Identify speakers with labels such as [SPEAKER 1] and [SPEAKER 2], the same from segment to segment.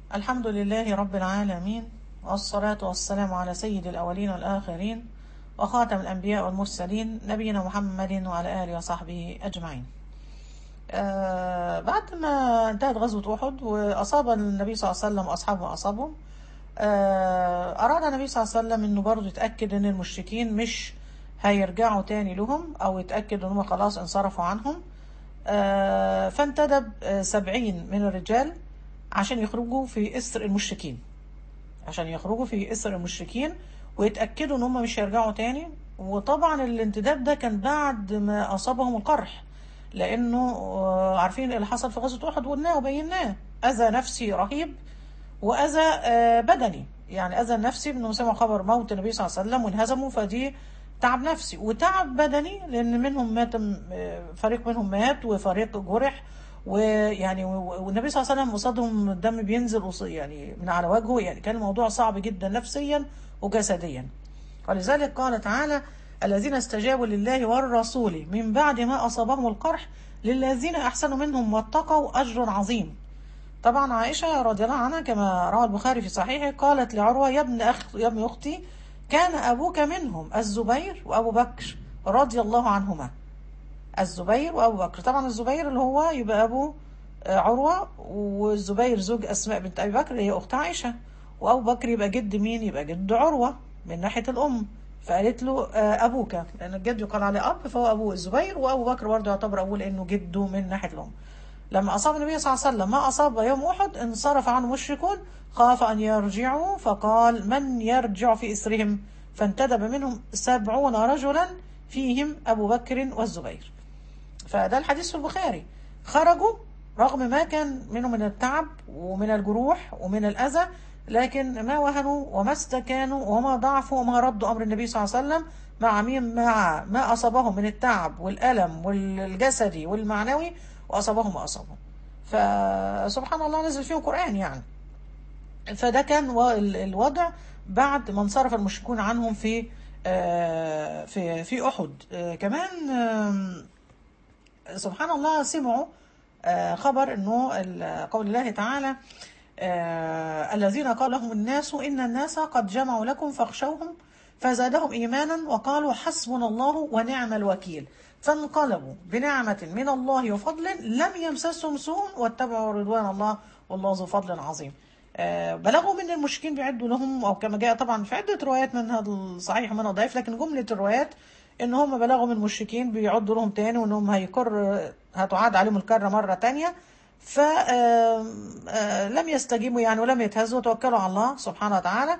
[SPEAKER 1] الحمد لله رب العالمين والصلاة والسلام على سيد الأولين والآخرين وخاتم الأنبياء والمرسلين نبينا محمد وعلى آله وصحبه أجمعين آه بعد ما انتهت غزوة أحد وأصاب النبي صلى الله عليه وسلم وأصحابه أصابهم آه أراد النبي صلى الله عليه وسلم أنه برضه يتأكد أن المشركين مش هيرجعوا تاني لهم أو يتأكد أنهم خلاص انصرفوا عنهم آه فانتدب آه سبعين من الرجال عشان يخرجوا في إسر المشركين عشان يخرجوا في إسر المشركين ويتأكدوا ان هم مش هيرجعوا تاني وطبعا الانتداب ده كان بعد ما أصابهم القرح لأنه آه، عارفين اللي حصل في غزوة أحد وقلناه وبيناه أذى نفسي رهيب وأذى آه، بدني يعني أذى نفسي بأنه سمع خبر موت النبي صلى الله عليه وسلم وانهزموا فدي تعب نفسي وتعب بدني لأن منهم مات آه، فريق منهم مات وفريق جرح ويعني والنبي صلى الله عليه وسلم قصادهم الدم بينزل قص- يعني من على وجهه يعني كان الموضوع صعب جدا نفسيا وجسديا ولذلك قال تعالى الذين استجابوا لله والرسول من بعد ما أصابهم القرح للذين أحسنوا منهم واتقوا أجر عظيم طبعا عائشة رضي الله عنها كما روى البخاري في صحيحه قالت لعروة يا ابن أخ يا ابن أختي كان أبوك منهم الزبير وأبو بكر رضي الله عنهما الزبير وأبو بكر طبعا الزبير اللي هو يبقى أبو آه، عروة والزبير زوج أسماء بنت أبي بكر اللي هي أخت عائشة وأبو بكر يبقى جد مين يبقى جد عروة من ناحية الأم فقالت له آه، أبوك لأن الجد يقال عليه أب فهو أبوه الزبير وأبو بكر برضه يعتبر أبوه لأنه جده من ناحية الأم لما أصاب النبي صلى الله عليه وسلم ما أصاب يوم أحد انصرف عنه المشركون خاف أن يرجعوا فقال من يرجع في إسرهم فانتدب منهم سبعون رجلا فيهم أبو بكر والزبير فده الحديث في البخاري خرجوا رغم ما كان منهم من التعب ومن الجروح ومن الأذى لكن ما وهنوا وما استكانوا وما ضعفوا وما ردوا أمر النبي صلى الله عليه وسلم مع مين مع ما أصابهم من التعب والألم والجسدي والمعنوي وأصابهم ما أصابهم فسبحان الله نزل فيهم قرآن يعني فده كان و- ال- الوضع بعد ما انصرف المشركون عنهم في آه، في في أحد آه، كمان آم، سبحان الله سمعوا آه، خبر انه ال- قول الله تعالى آه، الذين قال لهم الناس ان الناس قد جمعوا لكم فاخشوهم فزادهم ايمانا وقالوا حسبنا الله ونعم الوكيل فانقلبوا بنعمة من الله وفضل لم يمسسهم سوء واتبعوا رضوان الله والله ذو فضل عظيم آه، بلغوا من المشركين بيعدوا لهم او كما جاء طبعا في عده روايات منها الصحيح ومنها ضعيف لكن جمله الروايات ان هم بلغوا من المشركين بيعدوا لهم تاني وانهم هيكر هتعاد عليهم الكره مره تانيه فلم يستجيبوا يعني ولم يتهزوا وتوكلوا على الله سبحانه وتعالى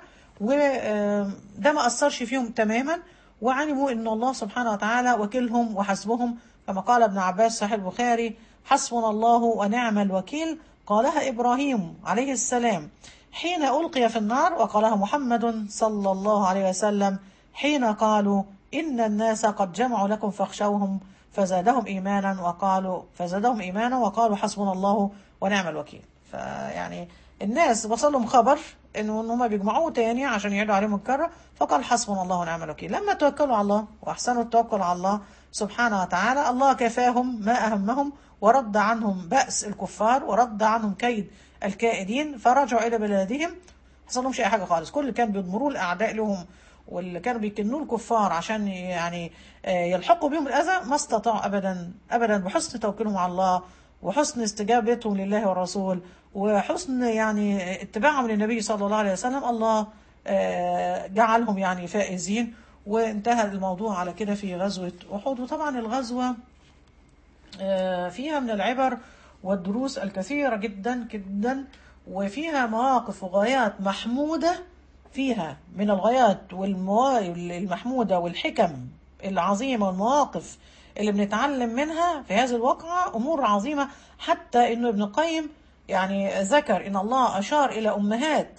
[SPEAKER 1] وده ما اثرش فيهم تماما وعلموا ان الله سبحانه وتعالى وكيلهم وحسبهم كما قال ابن عباس صحيح البخاري حسبنا الله ونعم الوكيل قالها ابراهيم عليه السلام حين القي في النار وقالها محمد صلى الله عليه وسلم حين قالوا ان الناس قد جمعوا لكم فاخشوهم فزادهم ايمانا وقالوا فزادهم ايمانا وقالوا حسبنا الله ونعم الوكيل فيعني الناس وصل لهم خبر انه ان هم بيجمعوه تاني عشان يعيدوا عليهم الكره فقال حسبنا الله ونعم الوكيل لما توكلوا على الله واحسنوا التوكل على الله سبحانه وتعالى الله كفاهم ما اهمهم ورد عنهم باس الكفار ورد عنهم كيد الكائدين فرجعوا الى بلادهم ما حصل لهمش اي حاجه خالص كل اللي كان بيضمروه الاعداء لهم واللي كانوا بيكنوه الكفار عشان يعني آه، يلحقوا بهم الاذى ما استطاعوا ابدا ابدا بحسن توكلهم على الله وحسن استجابتهم لله والرسول وحسن يعني اتباعهم للنبي صلى الله عليه وسلم الله آه، جعلهم يعني فائزين وانتهى الموضوع على كده في غزوة أحد وطبعا الغزوة آه، فيها من العبر والدروس الكثيرة جدا جدا وفيها مواقف وغايات محمودة فيها من الغايات والمواقف المحمودة والحكم العظيمة والمواقف اللي بنتعلم منها في هذه الواقعة أمور عظيمة حتى إنه ابن القيم يعني ذكر إن الله أشار إلى أمهات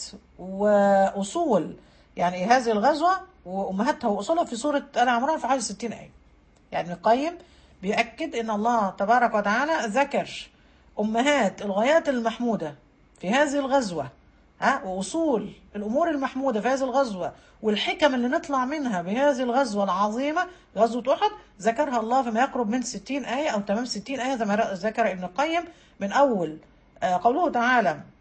[SPEAKER 1] وأصول يعني هذه الغزوة وأمهاتها وأصولها في سورة آل عمران في حوالي 60 آية يعني ابن القيم بيأكد إن الله تبارك وتعالى ذكر أمهات الغايات المحمودة في هذه الغزوة ها وأصول الأمور المحمودة في هذه الغزوة والحكم اللي نطلع منها بهذه الغزوة العظيمة غزوة أحد ذكرها الله فيما يقرب من 60 آية أو تمام 60 آية زي ما ذكر ابن القيم من أول آه، قوله تعالى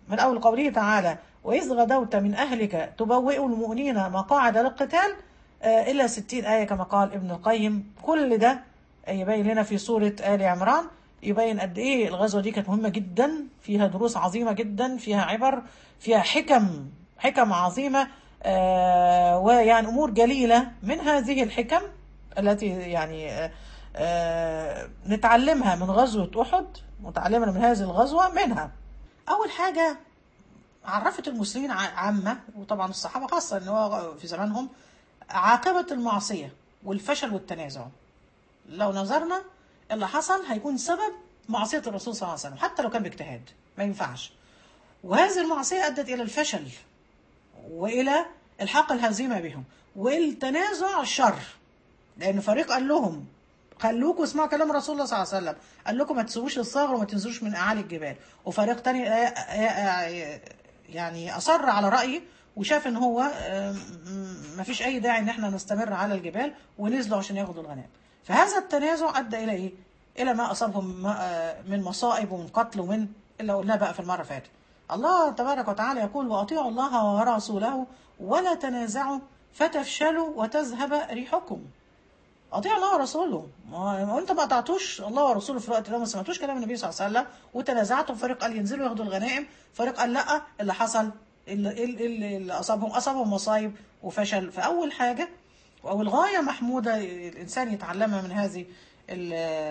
[SPEAKER 1] من أول قوله تعالى وإذ غدوت من أهلك تبوئ المؤمنين مقاعد للقتال آه، إلا ستين آية كما قال ابن القيم كل ده يبين لنا في سورة آل عمران يبين قد إيه الغزوة دي كانت مهمة جدا فيها دروس عظيمة جدا فيها عبر فيها حكم حكم عظيمة آه، ويعني أمور جليلة من هذه الحكم التي يعني آه، آه، نتعلمها من غزوة أحد متعلمة من هذه الغزوة منها أول حاجة عرفت المسلمين ع- عامة وطبعا الصحابة خاصة ان هو في زمانهم عاقبة المعصية والفشل والتنازع لو نظرنا اللي حصل هيكون سبب معصية الرسول صلى الله عليه وسلم حتى لو كان باجتهاد ما ينفعش وهذه المعصية أدت إلى الفشل وإلى الحق الهزيمة بهم والتنازع الشر لأن فريق قال لهم خلوكوا اسمعوا كلام رسول الله صلى الله عليه وسلم قال لكم ما تسووش الصغر وما تنزلوش من أعالي الجبال وفريق تاني آه، آه، آه، يعني أصر على رأيه وشاف ان هو آه، م- ما فيش اي داعي ان احنا نستمر على الجبال ونزلوا عشان ياخدوا الغنائم فهذا التنازع ادى الى ايه الى ما اصابهم ما- آه، من مصائب ومن قتل ومن اللي قلناه بقى في المره اللي فاتت الله تبارك وتعالى يقول واطيعوا الله ورسوله ولا تنازعوا فتفشلوا وتذهب ريحكم اطيع الله ورسوله ما ما انت ما اطعتوش الله ورسوله في الوقت ده ما سمعتوش كلام النبي صلى الله عليه وسلم وتنازعتم فريق قال ينزلوا ياخدوا الغنائم فريق قال لا اللي حصل اللي, اللي, اللي اصابهم اصابهم مصايب وفشل فاول حاجه او الغايه محموده الانسان يتعلمها من هذه ال-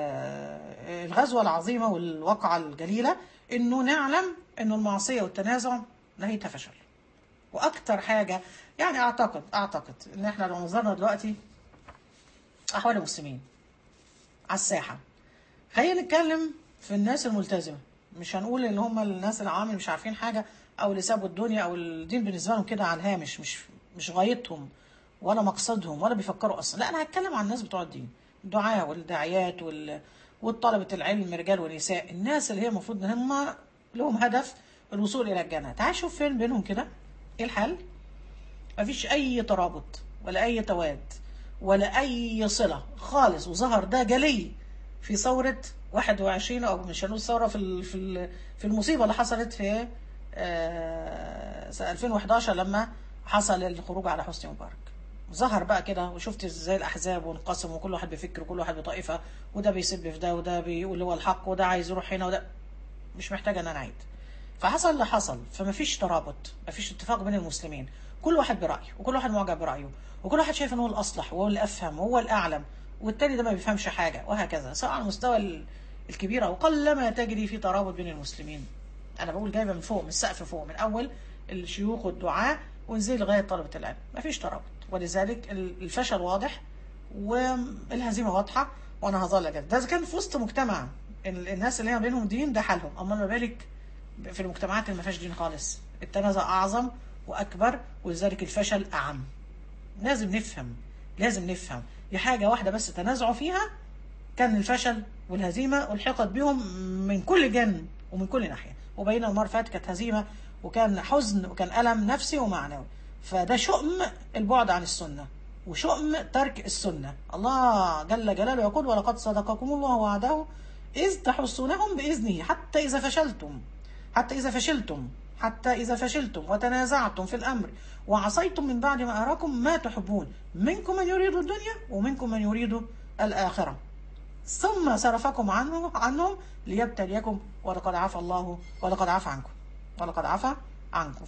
[SPEAKER 1] الغزوه العظيمه والواقعه الجليله انه نعلم انه المعصيه والتنازع نهايتها فشل واكتر حاجه يعني اعتقد اعتقد ان احنا لو نظرنا دلوقتي احوال المسلمين على الساحه خلينا نتكلم في الناس الملتزمه مش هنقول اللي هم الناس العوام اللي مش عارفين حاجه او اللي سابوا الدنيا او الدين بالنسبه لهم كده على الهامش مش مش غايتهم ولا مقصدهم ولا بيفكروا اصلا لا انا هتكلم عن الناس بتوع الدين الدعاة والداعيات وال والطلبة العلم رجال ونساء الناس اللي هي المفروض ان هم لهم هدف الوصول الى الجنة تعال شوف فين بينهم كده ايه الحل مفيش اي ترابط ولا اي تواد ولا اي صلة خالص وظهر ده جلي في ثورة 21 او مش هنقول ثورة في ال- في ال- في المصيبة اللي حصلت في آه، سنة 2011 لما حصل الخروج على حسني مبارك ظهر بقى كده وشفت ازاي الاحزاب وانقسموا وكل واحد بفكر وكل واحد بطائفه وده بيسب في ده وده بيقول هو الحق وده عايز يروح هنا وده مش محتاجه ان انا اعيد فحصل اللي حصل فما فيش ترابط ما فيش اتفاق بين المسلمين كل واحد برايه وكل واحد معجب برايه وكل واحد شايف ان هو الاصلح وهو اللي افهم وهو الاعلم والتاني ده ما بيفهمش حاجه وهكذا سواء على المستوى ال- الكبير او قلما تجري في ترابط بين المسلمين انا بقول جايبه من فوق من السقف فوق من اول الشيوخ والدعاة وانزل لغايه طلبه العلم ما فيش ترابط ولذلك ال- الفشل واضح والهزيمه واضحه وانا هظل كده ده إذا كان في وسط مجتمع ال- الناس اللي هي بينهم دين ده حالهم اما ما بالك في المجتمعات اللي ما فيهاش دين خالص التنازع اعظم واكبر ولذلك الفشل اعم لازم نفهم لازم نفهم دي حاجه واحده بس تنازعوا فيها كان الفشل والهزيمه الحقت بهم من كل جن ومن كل ناحيه وبينما المره اللي فاتت كانت هزيمه وكان حزن وكان الم نفسي ومعنوي فده شؤم البعد عن السنه وشؤم ترك السنه الله جل جلاله يقول ولقد صدقكم الله وعده اذ تحسونهم باذنه حتى اذا فشلتم حتى إذا فشلتم حتى إذا فشلتم وتنازعتم في الأمر وعصيتم من بعد ما أراكم ما تحبون منكم من يريد الدنيا ومنكم من يريد الآخرة ثم صرفكم عنه عنهم ليبتليكم ولقد عفى الله ولقد عفى عنكم ولقد عفى عنكم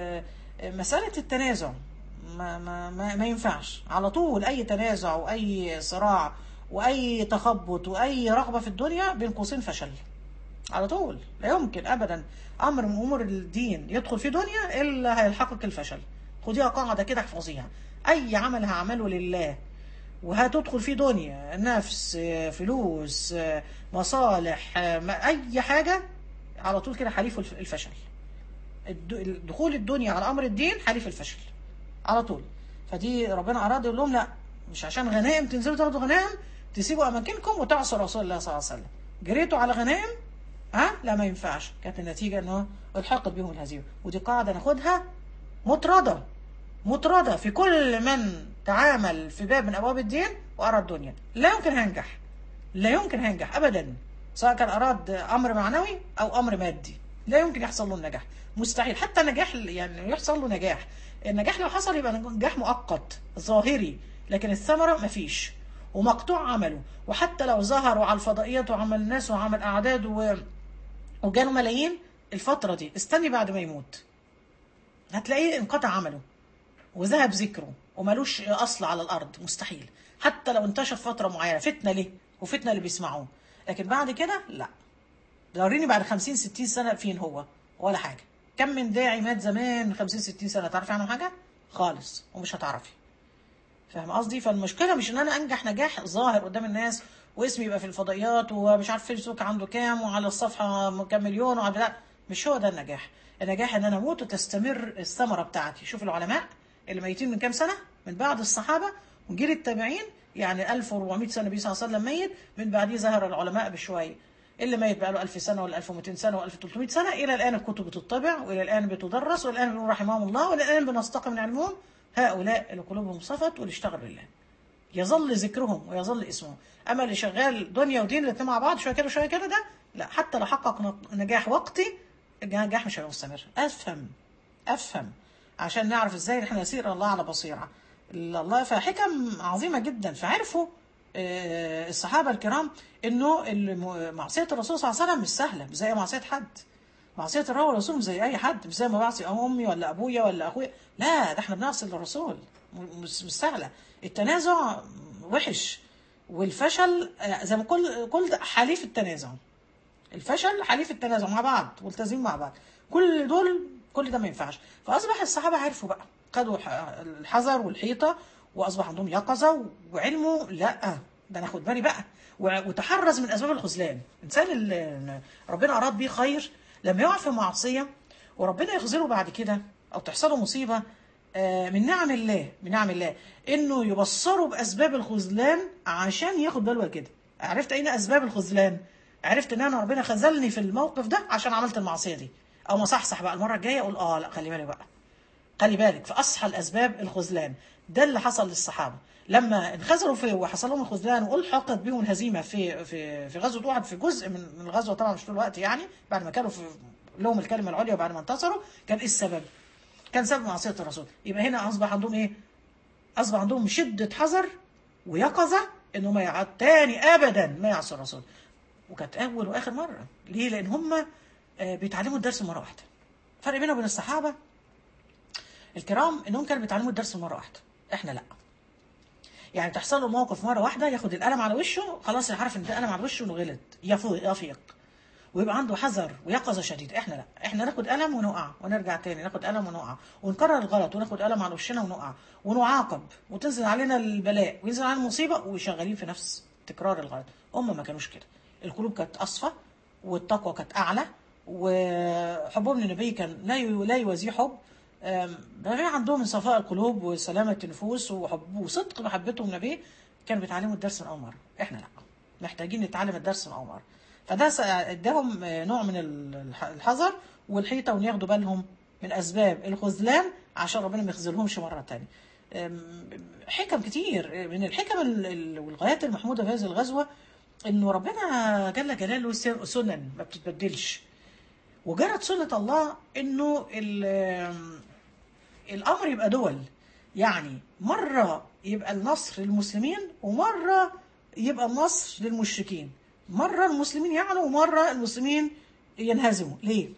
[SPEAKER 1] فمسألة التنازع ما, ما, ما, ما ينفعش على طول أي تنازع وأي صراع وأي تخبط وأي رغبة في الدنيا بين قوسين فشل على طول لا يمكن ابدا امر من امور الدين يدخل في دنيا الا هيلحقك الفشل خديها قاعده كده احفظيها اي عمل هعمله لله وهتدخل في دنيا نفس آه، فلوس آه، مصالح آه، ما- اي حاجه على طول كده حليف الف- الفشل الد- دخول الدنيا على امر الدين حليف الفشل على طول فدي ربنا اراد يقول لهم لا مش عشان غنائم تنزلوا تاخدوا غنائم تسيبوا اماكنكم وتعصوا رسول الله صلى الله عليه وسلم جريتوا على غنائم ها لا ما ينفعش كانت النتيجه انه الحقت بهم الهزيمه ودي قاعده ناخدها مطرده مطرده في كل من تعامل في باب من ابواب الدين وارى الدنيا لا يمكن هينجح لا يمكن هينجح ابدا سواء كان اراد امر معنوي او امر مادي لا يمكن يحصل له النجاح مستحيل حتى نجاح يعني يحصل له نجاح النجاح لو حصل يبقى نجاح مؤقت ظاهري لكن الثمرة مفيش ومقطوع عمله وحتى لو ظهر وعلى الفضائيات وعمل ناس وعمل أعداد و... وجاله ملايين الفترة دي استني بعد ما يموت هتلاقيه انقطع عمله وذهب ذكره وملوش أصل على الأرض مستحيل حتى لو انتشر فترة معينة فتنة ليه وفتنة اللي بيسمعوه لكن بعد كده لا دوريني بعد 50 60 سنة فين هو ولا حاجة كم من داعي مات زمان 50 60 سنة تعرفي عنه حاجة خالص ومش هتعرفي فاهم قصدي فالمشكله مش ان انا انجح نجاح ظاهر قدام الناس واسمي يبقى في الفضائيات ومش عارف فيسبوك عنده كام وعلى الصفحه كام مليون وعلى لا مش هو ده النجاح النجاح ان انا اموت وتستمر الثمره بتاعتي شوف العلماء اللي ميتين من كام سنه من بعد الصحابه وجيل التابعين يعني 1400 سنه النبي صلى الله عليه وسلم ميت من بعديه ظهر العلماء بشويه اللي ميت بقى له 1000 سنه ولا 1200 سنه ولا 1300 سنه الى الان الكتب بتطبع والى الان بتدرس والى الان بنقول رحمهم الله والى الان بنستقي من علمهم هؤلاء اللي قلوبهم صفت واللي اشتغل لله يظل ذكرهم ويظل اسمهم اما اللي شغال دنيا ودين الاثنين مع بعض شويه كده وشويه كده ده لا حتى لو حقق نجاح وقتي النجاح مش هيبقى مستمر افهم افهم عشان نعرف ازاي احنا نسير الله على بصيره الله فحكم عظيمه جدا فعرفوا آه، الصحابه الكرام انه الم- معصيه الرسول صلى الله عليه وسلم مش سهله مش زي معصيه حد معصيه الرسول والرسول مش زي اي حد مش زي ما بعصي امي ولا ابويا ولا اخويا لا ده احنا بنعصي الرسول م- مش مش سهله التنازع وحش والفشل آه، زي ما كل كل ده حليف التنازع الفشل حليف التنازع مع بعض والتزام مع بعض كل دول كل ده ما ينفعش فاصبح الصحابه عرفوا بقى خدوا ح- الحذر والحيطه واصبح عندهم يقظه وعلموا لا ده انا اخد بالي بقى و- وتحرز من اسباب الخذلان الانسان اللي ربنا اراد بيه خير لما يقع في معصيه وربنا يخذله بعد كده او تحصل له مصيبه آه، من نعم الله من نعم الله انه يبصره باسباب الخذلان عشان ياخد باله كده عرفت اين اسباب الخذلان عرفت ان انا ربنا خذلني في الموقف ده عشان عملت المعصيه دي او مصحصح بقى المره الجايه اقول اه لا خلي بالك بقى خلي بالك فاصحى الاسباب الخذلان ده اللي حصل للصحابه لما انخزلوا في وحصل لهم الخذلان والحقت بهم الهزيمه في في في غزوه احد في جزء من من الغزوه طبعا مش طول الوقت يعني بعد ما كانوا في لهم الكلمه العليا وبعد ما انتصروا كان ايه السبب؟ كان سبب معصيه الرسول يبقى هنا اصبح عندهم ايه؟ اصبح عندهم شده حذر ويقظه انه ما يعد تاني ابدا ما يعصي الرسول وكانت اول واخر مره ليه؟ لان هم بيتعلموا الدرس مره واحده فرق بيننا وبين الصحابه الكرام انهم كانوا بيتعلموا الدرس مره واحده احنا لا يعني تحصل له موقف مره واحده ياخد القلم على وشه خلاص عارف ان ده قلم على وشه انه غلط يفيق يفيق ويبقى عنده حذر ويقظه شديده احنا لا احنا ناخد قلم ونقع ونرجع تاني ناخد قلم ونقع ونكرر الغلط وناخد قلم على وشنا ونقع ونعاقب وتنزل علينا البلاء وينزل علينا المصيبه وشغالين في نفس تكرار الغلط هم ما كانوش كده القلوب كانت اصفى والتقوى كانت اعلى وحبهم للنبي كان لا لا يوازيه حب ده عندهم من صفاء القلوب وسلامة النفوس وحب وصدق محبتهم للنبي كانوا بيتعلموا الدرس من أول مرة إحنا لا محتاجين نتعلم الدرس من أول مرة فده اداهم نوع من الحذر والحيطة وإن ياخدوا بالهم من أسباب الخذلان عشان ربنا ما يخذلهمش مرة تانية حكم كتير من الحكم والغايات المحمودة في هذه الغزوة إنه ربنا جل جلاله سنن ما بتتبدلش وجرت سنة الله إنه الأمر يبقى دول يعني مرة يبقى النصر للمسلمين ومرة يبقى النصر للمشركين مرة المسلمين يعلوا ومرة المسلمين ينهزموا ليه؟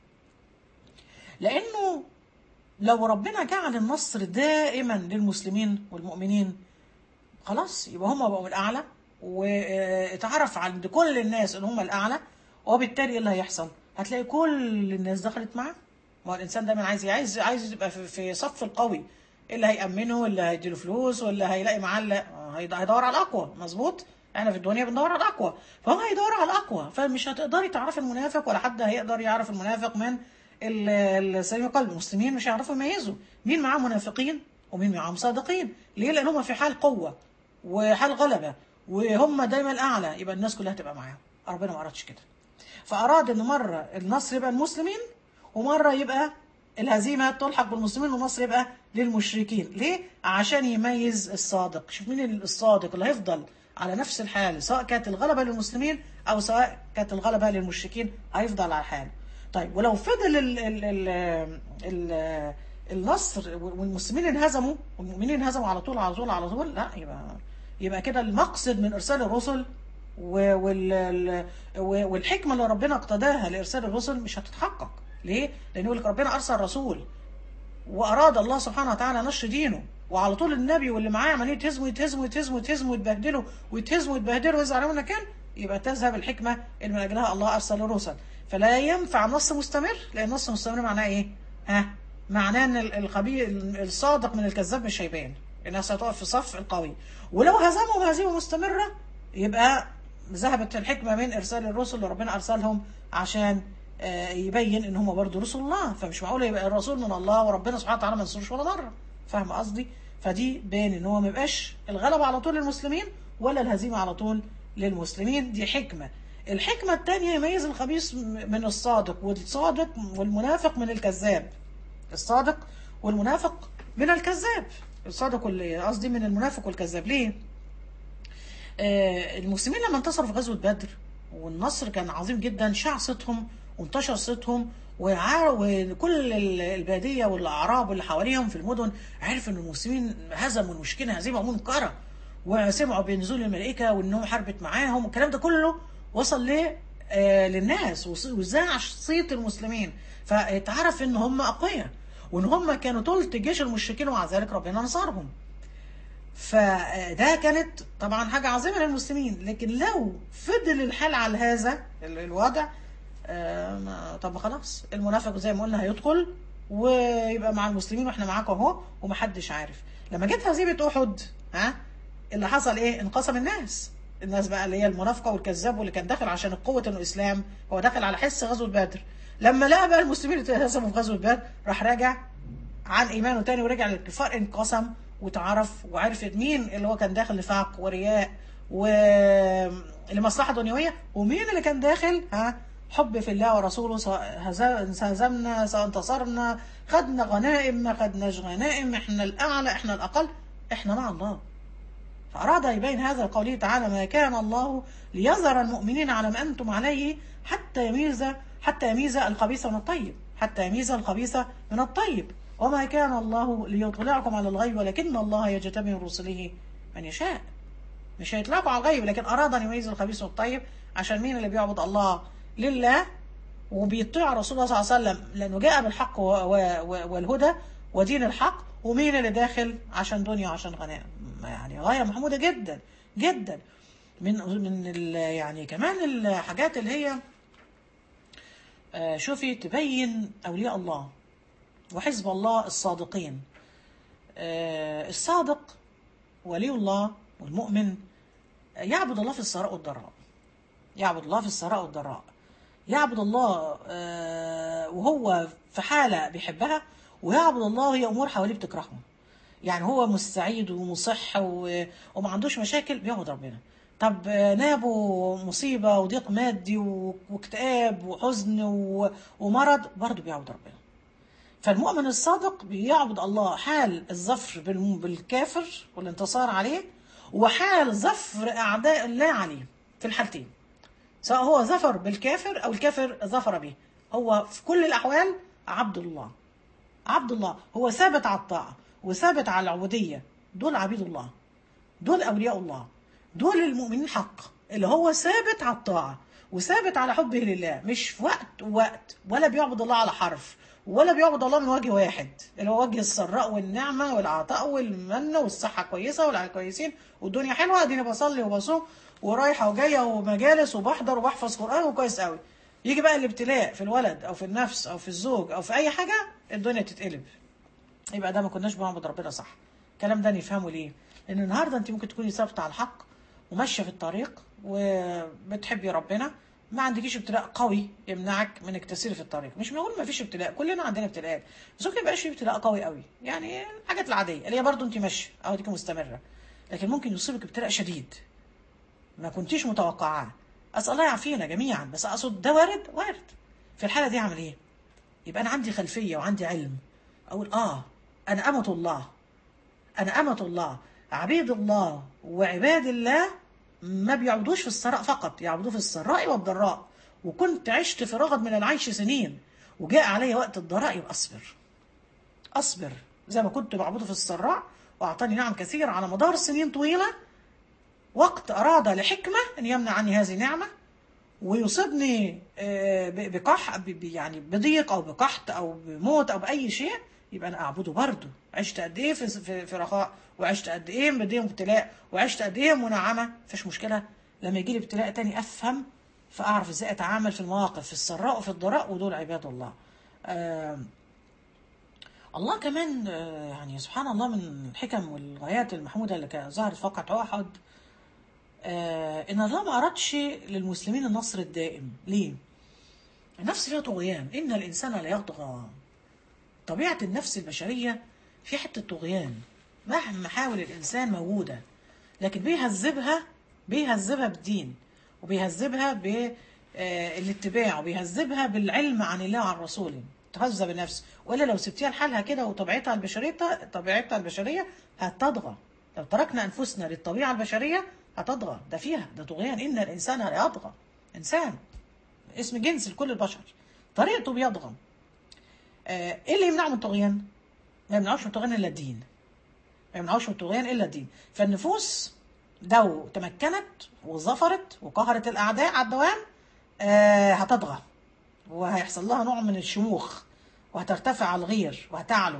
[SPEAKER 1] لأنه لو ربنا جعل النصر دائما للمسلمين والمؤمنين خلاص يبقى هم بقوا الأعلى واتعرف عند كل الناس ان هم الأعلى وبالتالي ايه اللي هيحصل؟ هتلاقي كل الناس دخلت معاه ما هو الانسان دايما عايز عايز عايز يبقى في صف القوي اللي هيأمنه اللي هيديله فلوس ولا هيلاقي معاه هيدور على الاقوى مظبوط احنا في الدنيا بندور على الاقوى فهو هيدور على الاقوى فمش هتقدري تعرفي المنافق ولا حد هيقدر يعرف المنافق من السليم القلب المسلمين مش هيعرفوا يميزوا مين معاه منافقين ومين معاهم صادقين ليه لان هم في حال قوه وحال غلبه وهم دايما الاعلى يبقى الناس كلها تبقى معاهم ربنا ما ارادش كده فاراد ان مره النصر يبقى المسلمين ومره يبقى الهزيمه تلحق بالمسلمين والنصر يبقى للمشركين ليه عشان يميز الصادق شوف مين الصادق اللي هيفضل على نفس الحال سواء كانت الغلبه للمسلمين او سواء كانت الغلبه للمشركين هيفضل على حاله طيب ولو فضل ال ال ال ال النصر والمسلمين انهزموا والمؤمنين انهزموا على طول على طول على طول لا يبقى يبقى كده المقصد من ارسال الرسل و- وال ال- و- والحكمه اللي ربنا اقتضاها لارسال الرسل مش هتتحقق ليه؟ لان يقول لك ربنا ارسل رسول واراد الله سبحانه وتعالى نشر دينه وعلى طول النبي واللي معاه عمالين يتهزموا يتهزموا يتهزموا يتهزموا ويتبهدلوا ويتهزموا ويتبهدلوا ويزعلوا مكان يبقى تذهب الحكمه اللي من اجلها الله ارسل الرسل فلا ينفع نص مستمر لان نص مستمر معناه ايه؟ ها؟ معناه ان ال- الخبير الصادق من الكذاب مش هيبان الناس هتقف في صف القوي ولو هزمهم هزيمه مستمره يبقى ذهبت الحكمه من ارسال الرسل اللي ربنا ارسلهم عشان آه، يبين ان هم برضه رسل الله فمش معقول يبقى الرسول من الله وربنا سبحانه وتعالى ما ينصرش ولا مره فاهم قصدي فدي بين ان هو ما يبقاش الغلبه على طول للمسلمين ولا الهزيمه على طول للمسلمين دي حكمه الحكمه الثانيه يميز الخبيث من الصادق والصادق والمنافق من الكذاب الصادق والمنافق من الكذاب الصادق وال- قصدي من المنافق والكذاب ليه آه، المسلمين لما انتصروا في غزوة بدر والنصر كان عظيم جدا شاع صوتهم وانتشر صوتهم وع- وكل ال- البادية والأعراب واللي حواليهم في المدن عرفوا ان المسلمين هزموا المشركين هزيمة منكرة وسمعوا بنزول الملائكة وانهم حربت معاهم والكلام ده كله وصل ل آه، للناس وص- وذاع صيت المسلمين فاتعرف ان هم اقوياء وان هم كانوا تلت جيش المشركين ومع ذلك ربنا نصرهم فده كانت طبعا حاجة عظيمة للمسلمين لكن لو فضل الحال على هذا ال- الوضع آه، ما- طب ما خلاص المنافق زي ما قلنا هيدخل ويبقى مع المسلمين واحنا معاكم اهو ومحدش عارف لما جت هزيمة احد ها اللي حصل ايه انقسم الناس الناس بقى اللي هي المنافقه والكذاب واللي كان داخل عشان القوه انه اسلام هو داخل على حس غزوه بدر لما لقى بقى المسلمين اتهزموا في غزوه بدر راح راجع عن ايمانه تاني ورجع للكفار انقسم وتعرف وعرفت مين اللي هو كان داخل نفاق ورياء و لمصلحه دنيويه ومين اللي كان داخل ها حب في الله ورسوله سواء هز- هزمنا سواء انتصرنا خدنا غنائم ما خدناش غنائم احنا الاعلى احنا الاقل احنا مع الله فأراد يبين هذا قوله تعالى ما كان الله ليذر المؤمنين على ما أنتم عليه حتى يميز حتى يميز الخبيث من الطيب حتى يميز الخبيث من الطيب وما كان الله ليطلعكم على الغيب ولكن الله يجتبي من رسله من يشاء مش هيطلعكم على الغيب لكن أراد أن يميز الخبيث من الطيب عشان مين اللي بيعبد الله لله وبيطيع رسول الله صلى الله عليه وسلم لأنه جاء بالحق و- و- و- والهدى ودين الحق ومين اللي داخل عشان دنيا وعشان غنائم يعني غاية محمودة جدا جدا من من ال- يعني كمان الحاجات اللي هي آه، شوفي تبين أولياء الله وحزب الله الصادقين آه، الصادق ولي الله والمؤمن يعبد الله في السراء والضراء يعبد الله في السراء والضراء يعبد الله آه، وهو في حالة بيحبها ويعبد الله وهي أمور حواليه بتكرهه يعني هو مستعيد ومصح و- وما عندوش مشاكل بيعبد ربنا طب آه، نابه مصيبة وضيق مادي و- واكتئاب وحزن و- ومرض برضه بيعبد ربنا فالمؤمن الصادق بيعبد الله حال الظفر بالم- بالكافر والانتصار عليه وحال ظفر أعداء الله عليه في الحالتين سواء هو ظفر بالكافر أو الكافر ظفر به هو في كل الأحوال عبد الله عبد الله هو ثابت على الطاعة وثابت على العبودية دول عبيد الله دول أولياء الله دول المؤمنين حق اللي هو ثابت على الطاعة وثابت على حبه لله مش في وقت ووقت ولا بيعبد الله على حرف ولا بيعبد الله من وجه واحد اللي هو وجه السراء والنعمة والعطاء والمنة والصحة كويسة والعيال كويسين والدنيا حلوة اديني بصلي وبصوم ورايحة وجاية ومجالس وبحضر وبحفظ قرآن وكويس قوي يجي بقى الابتلاء في الولد او في النفس او في الزوج او في اي حاجة الدنيا تتقلب يبقى ده ما كناش بنعبد ربنا صح الكلام ده نفهمه ليه لان النهارده انت ممكن تكوني ثابته على الحق وماشيه في الطريق وبتحبي ربنا ما عندكيش ابتلاء قوي يمنعك من انك تسيري في الطريق مش بنقول ما فيش ابتلاء كلنا عندنا ابتلاءات بس ممكن يبقاش في ابتلاء قوي قوي يعني الحاجات العاديه اللي هي برضه انت ماشيه او ديك مستمره لكن ممكن يصيبك ابتلاء شديد ما كنتيش متوقعاه اسال الله يعافينا جميعا بس اقصد ده وارد وارد في الحاله دي اعمل ايه يبقى انا عندي خلفيه وعندي علم اقول اه انا امه الله انا امه الله عبيد الله وعباد الله ما بيعبدوش في السراء فقط يعبدوه في السراء والضراء وكنت عشت في رغد من العيش سنين وجاء علي وقت الضراء يبقى اصبر اصبر زي ما كنت بعبده في السراء واعطاني نعم كثير على مدار سنين طويله وقت اراد لحكمه ان يمنع عني هذه النعمه ويصيبني آه، ب- بقح ب- ب- يعني بضيق او بقحط او بموت او باي شيء يبقى انا اعبده برضه عشت قد ايه في في, في رخاء وعشت قد ايه بديه ابتلاء وعشت قد ايه منعمه مفيش مشكله لما يجي لي ابتلاء تاني افهم فاعرف ازاي اتعامل في المواقف في السراء وفي الضراء ودول عباد الله آم، الله كمان آه، يعني سبحان الله من الحكم والغايات المحمودة اللي كانت ظهرت في وقعة أحد آه، إن الله ما أردش للمسلمين النصر الدائم ليه؟ النفس فيها طغيان إن الإنسان لا يطغى طبيعة النفس البشرية في حتة طغيان مهما حاول الإنسان موجودة لكن بيهذبها بيهذبها بالدين وبيهذبها بالاتباع وبيهذبها بالعلم عن الله وعن رسوله تهذب النفس وإلا لو سبتيها لحالها كده وطبيعتها البشرية طبيعتها البشرية هتطغى لو تركنا أنفسنا للطبيعة البشرية هتطغى ده فيها ده طغيان إن الإنسان لا يطغى إنسان اسم جنس لكل البشر طريقته بيطغى آه، ايه اللي يمنعه من الطغيان؟ ما يمنعوش من الطغيان الا الدين. ما يمنعوش من الطغيان الا الدين، فالنفوس لو تمكنت وظفرت وقهرت الاعداء على الدوام آه هتطغى وهيحصل لها نوع من الشموخ وهترتفع على الغير وهتعلو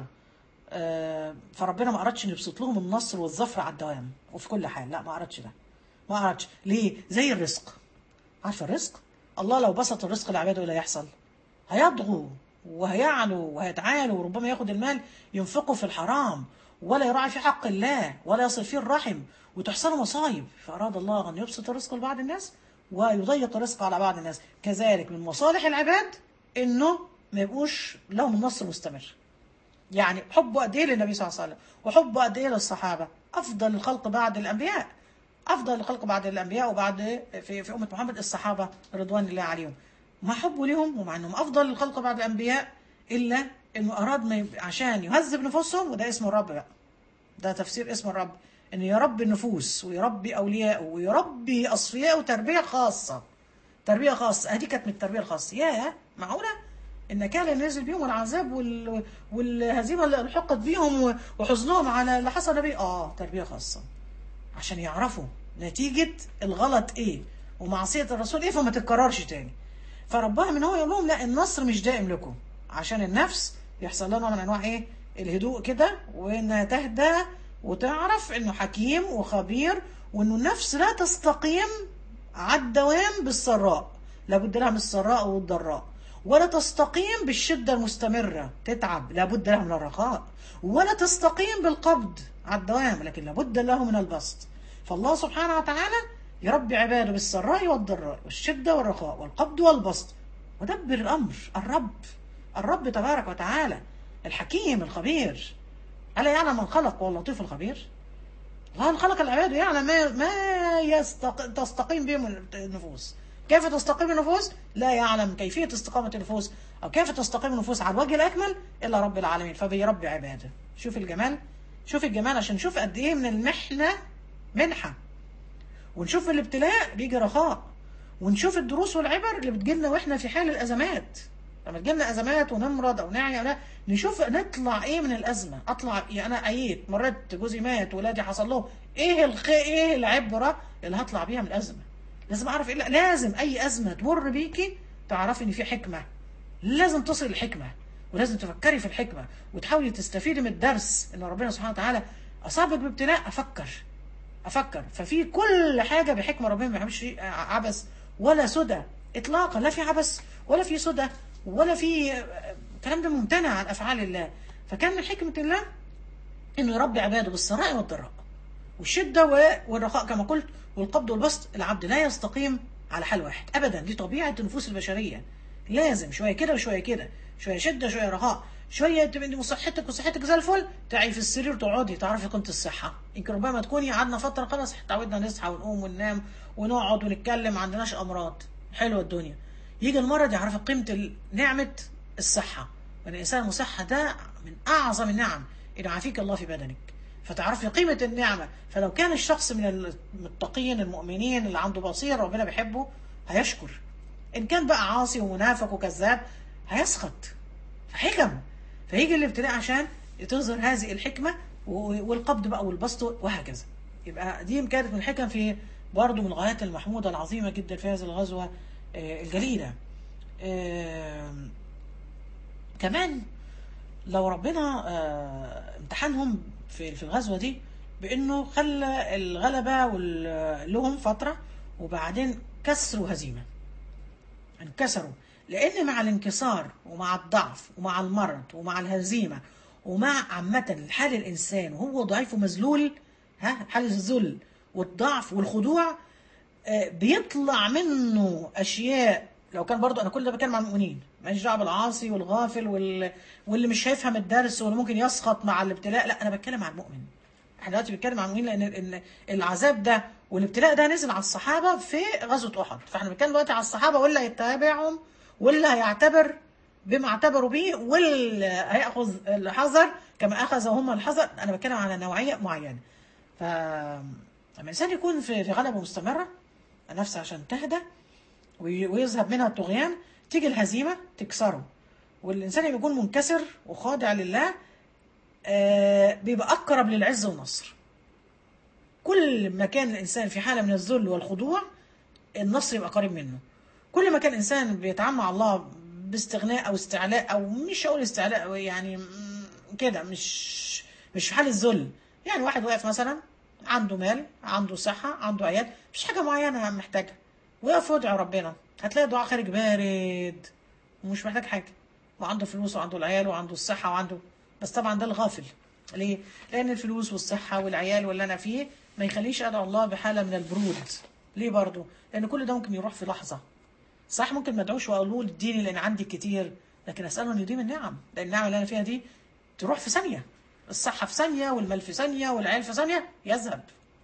[SPEAKER 1] آه فربنا ما اردش ان يبسط لهم النصر والظفر على الدوام وفي كل حال لا ما اردش ده ما اردش ليه؟ زي الرزق عارفه الرزق؟ الله لو بسط الرزق لعباده ايه اللي هيحصل؟ هيطغوا وهيعلوا وهيتعالوا وربما ياخد المال ينفقه في الحرام ولا يراعي في حق الله ولا يصل فيه الرحم وتحصل مصايب فأراد الله أن يبسط الرزق لبعض الناس ويضيق الرزق على بعض الناس كذلك من مصالح العباد انه ما يبقوش لهم النصر مستمر يعني حبه قد ايه للنبي صلى الله عليه وسلم وحبه قد ايه للصحابه افضل الخلق بعد الانبياء افضل الخلق بعد الانبياء وبعد في في امه محمد الصحابه رضوان الله عليهم ما حبه لهم ومع انهم افضل الخلق بعد الانبياء الا انه اراد ما يب... عشان يهذب نفوسهم وده اسم الرب بقى ده تفسير اسم الرب ان يربي النفوس ويربي اولياءه ويربي اصفياءه تربيه خاصه تربيه خاصه ادي كانت من التربيه الخاصه يا معقوله ان كان اللي نزل بيهم العذاب وال... والهزيمه اللي حقت بيهم و- وحزنهم على اللي حصل بيه اه تربيه خاصه عشان يعرفوا نتيجه الغلط ايه ومعصيه الرسول ايه فما تتكررش تاني فربها من هو يقول لهم لا النصر مش دائم لكم عشان النفس يحصل لها نوع من انواع ايه الهدوء كده وانها تهدى وتعرف انه حكيم وخبير وانه النفس لا تستقيم على الدوام بالسراء لابد لها من السراء والضراء ولا تستقيم بالشدة المستمرة تتعب لابد لها من الرخاء ولا تستقيم بالقبض على الدوام لكن لابد له من البسط فالله سبحانه وتعالى يربي عباده بالسراء والضراء والشدة والرخاء والقبض والبسط ودبر الأمر الرب الرب تبارك وتعالى الحكيم الخبير ألا يعلم من خلق وهو اللطيف الخبير الله خلق العباد ويعلم ما ما يستق... تستقيم بهم النفوس كيف تستقيم النفوس لا يعلم كيفية استقامة النفوس أو كيف تستقيم النفوس على الوجه الأكمل إلا رب العالمين فبيربي عباده شوف الجمال شوف الجمال عشان نشوف قد إيه من المحنة منحة ونشوف الابتلاء بيجي رخاء ونشوف الدروس والعبر اللي بتجيلنا واحنا في حال الازمات لما تجيلنا ازمات ونمرض او نعي او لا نشوف نطلع ايه من الازمه اطلع يعني انا عييت مرضت جوزي مات ولادي حصل لهم ايه الخ... ايه العبره اللي هطلع بيها من الازمه لازم اعرف ايه لا، لازم اي ازمه تمر بيكي تعرفي ان في حكمه لازم تصل الحكمه ولازم تفكري في الحكمه وتحاولي تستفيدي من الدرس ان ربنا سبحانه وتعالى اصابك بابتلاء افكر افكر ففي كل حاجه بحكمه ربنا ما يعملش شيء عبث ولا سدى اطلاقا لا في عبث ولا في سدى ولا في الكلام ده ممتنع عن افعال الله فكان من حكمه الله انه يربي عباده بالسراء والضراء والشده و- والرخاء كما قلت والقبض والبسط العبد لا يستقيم على حال واحد ابدا دي طبيعه النفوس البشريه لازم شويه كده وشويه كده شويه شده شويه رخاء شويه تبقى صحتك وصحتك زي الفل تعي في السرير تقعدي تعرفي قيمه الصحه يمكن ربما تكوني قعدنا فتره خلاص تعودنا نصحى ونقوم وننام ونقعد ونتكلم ما عندناش امراض حلوه الدنيا يجي المرض يعرف قيمه ال- نعمه الصحه وان الانسان المصحه ده من اعظم النعم ان يعافيك الله في بدنك فتعرفي قيمة النعمة فلو كان الشخص من المتقين المؤمنين اللي عنده بصير ربنا بيحبه هيشكر ان كان بقى عاصي ومنافق وكذاب هيسخط فحكم فيجي الابتلاء عشان تظهر هذه الحكمه و- والقبض بقى والبسط وهكذا يبقى دي كانت من الحكم في برضه من الغايات المحموده العظيمه جدا في هذه الغزوه آه، الجليله آم، كمان لو ربنا آه، امتحنهم في في الغزوه دي بانه خلى الغلبه وال- لهم فتره وبعدين كسروا هزيمه انكسروا لان مع الانكسار ومع الضعف ومع المرض ومع الهزيمه ومع عامه حال الانسان وهو ضعيف ومذلول ها حال الذل والضعف والخضوع آه، بيطلع منه اشياء لو كان برضو انا كل ده بتكلم عن المؤمنين ماليش دعوه بالعاصي والغافل وال... واللي مش هيفهم الدرس واللي ممكن يسخط مع الابتلاء لا انا بتكلم عن المؤمن احنا دلوقتي بنتكلم عن المؤمنين لان إن العذاب ده والابتلاء ده نزل على الصحابه في غزوه احد فاحنا بنتكلم دلوقتي على الصحابه واللي هيتابعهم واللي هيعتبر بما اعتبروا به واللي هياخذ الحذر كما اخذوا هم الحذر انا بتكلم على نوعيه معينه ف لما الانسان يكون في في غلبه مستمره نفسه عشان تهدى وي- ويذهب منها الطغيان تيجي الهزيمه تكسره والانسان لما يكون منكسر وخاضع لله آه، بيبقى اقرب للعز والنصر كل ما كان الانسان في حاله من الذل والخضوع النصر يبقى قريب منه كل ما كان الانسان بيتعامل مع الله باستغناء او استعلاء او مش هقول استعلاء أو يعني م- كده مش مش في حال الذل يعني واحد واقف مثلا عنده مال عنده صحه عنده عيال مفيش حاجه معينه محتاجها ويقف يدعي ربنا هتلاقي دعاء خارج بارد ومش محتاج حاجه وعنده فلوس وعنده العيال وعنده الصحه وعنده بس طبعا ده الغافل ليه؟ لان الفلوس والصحه والعيال واللي انا فيه ما يخليش ادعو الله بحاله من البرود ليه برضه؟ لان كل ده ممكن يروح في لحظه صح ممكن ما ادعوش واقول له اديني لان عندي كتير لكن اساله انه يديم النعم لان النعم اللي انا فيها دي تروح في ثانيه الصحه في ثانيه والمال في ثانيه والعيال في ثانيه يذهب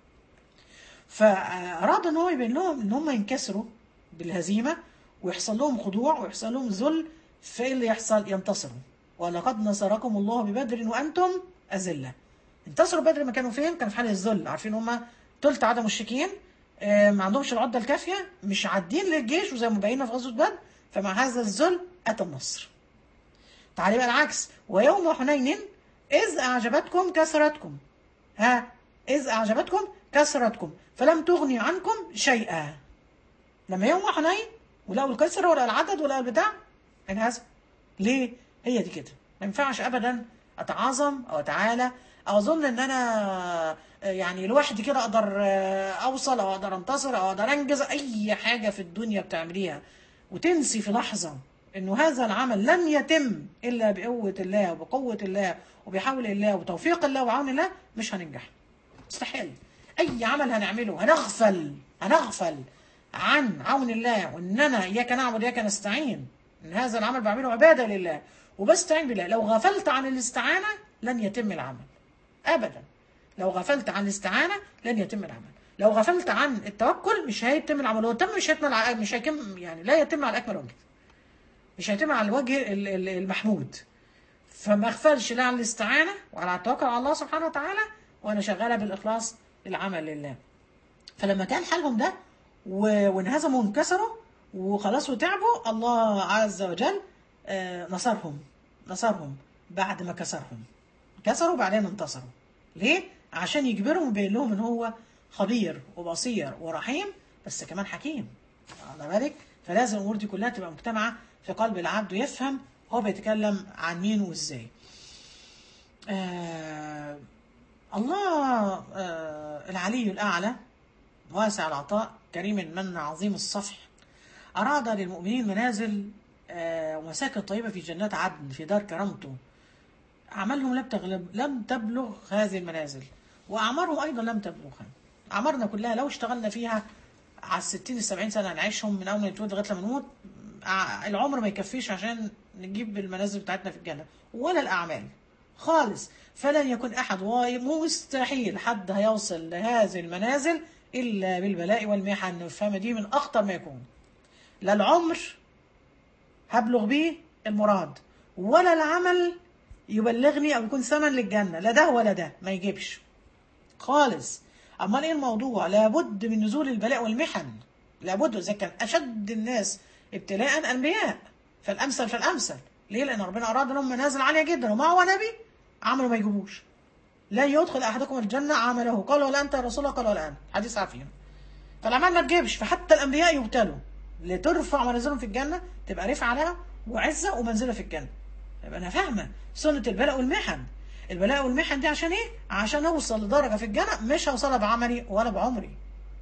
[SPEAKER 1] فاراد ان هو يبين لهم ان هم ينكسروا بالهزيمه ويحصل لهم خضوع ويحصل لهم ذل فايه اللي يحصل ينتصروا ولقد نصركم الله ببدر وانتم اذله انتصروا بدر ما كانوا فين كانوا في حاله الذل عارفين هم تلت عدد مشركين آه، ما عندهمش العده الكافيه مش عادين للجيش وزي ما بينا في غزوه بدر فمع هذا الذل اتى النصر تعالي بقى العكس ويوم حنين إذ أعجبتكم كثرتكم ها إذ أعجبتكم كثرتكم فلم تغني عنكم شيئا لما يوم حنين ولقوا الكسرة ولا العدد ولا البتاع انهزم ليه؟ هي دي كده ما ينفعش أبدا أتعاظم أو أتعالى أو أظن إن أنا يعني لوحدي كده أقدر أوصل أو أقدر أنتصر أو أقدر أنجز أي حاجة في الدنيا بتعمليها وتنسي في لحظة انه هذا العمل لن يتم الا بقوه الله وبقوه الله وبحول الله وبتوفيق الله وعون الله مش هننجح مستحيل اي عمل هنعمله هنغفل هنغفل عن عون الله واننا اياك نعبد واياك نستعين ان هذا العمل بعمله عباده لله وبستعين بالله لو غفلت عن الاستعانه لن يتم العمل ابدا لو غفلت عن الاستعانه لن يتم العمل لو غفلت عن التوكل مش هيتم العمل لو تم مش هيتم الع- مش هيتم يعني لا يتم على اكمل وجه مش هيتم على الوجه ال- ال- المحمود فما اغفلش لا عن الاستعانه وعلى التوكل على الله سبحانه وتعالى وانا شغاله بالاخلاص للعمل لله فلما كان حالهم ده و- وانهزموا وانكسروا وخلاص وتعبوا الله عز وجل آه، نصرهم نصرهم بعد ما كسرهم كسروا بعدين انتصروا ليه؟ عشان يجبرهم ويبين لهم ان هو خبير وبصير ورحيم بس كمان حكيم على بالك فلازم الامور دي كلها تبقى مجتمعه في قلب العبد ويفهم هو بيتكلم عن مين وازاي آه الله آه العلي الاعلى واسع العطاء كريم المن عظيم الصفح أراد للمؤمنين منازل آه، ومساكن طيبة في جنات عدن في دار كرامته أعمالهم لم تغلب لم تبلغ هذه المنازل وأعمارهم أيضا لم تبلغها أعمارنا كلها لو اشتغلنا فيها على الستين السبعين سنة نعيشهم من أول ما نتولد لغاية لما نموت ع- العمر ما يكفيش عشان نجيب المنازل بتاعتنا في الجنة ولا الأعمال خالص فلن يكون أحد واي مستحيل حد هيوصل لهذه المنازل إلا بالبلاء والمحن والفهم دي من أخطر ما يكون لا العمر هبلغ بيه المراد ولا العمل يبلغني او يكون ثمن للجنه لا ده ولا ده ما يجيبش خالص امال ايه الموضوع لابد من نزول البلاء والمحن لابد اذا كان اشد الناس ابتلاء الانبياء فالامثل فالامثل ليه لان ربنا اراد لهم منازل عاليه جدا وما هو نبي عمله ما يجيبوش لا يدخل احدكم الجنه عمله قال ولا انت يا رسول الله قال ولا انا حديث عارفين فالاعمال ما تجيبش فحتى الانبياء يبتلوا لترفع منازلهم في الجنه تبقى رفعه لها وعزه ومنزله في الجنه يبقى انا فاهمه سنه البلاء والمحن البلاء والمحن دي عشان ايه عشان اوصل لدرجه في الجنه مش هوصلها بعملي ولا بعمري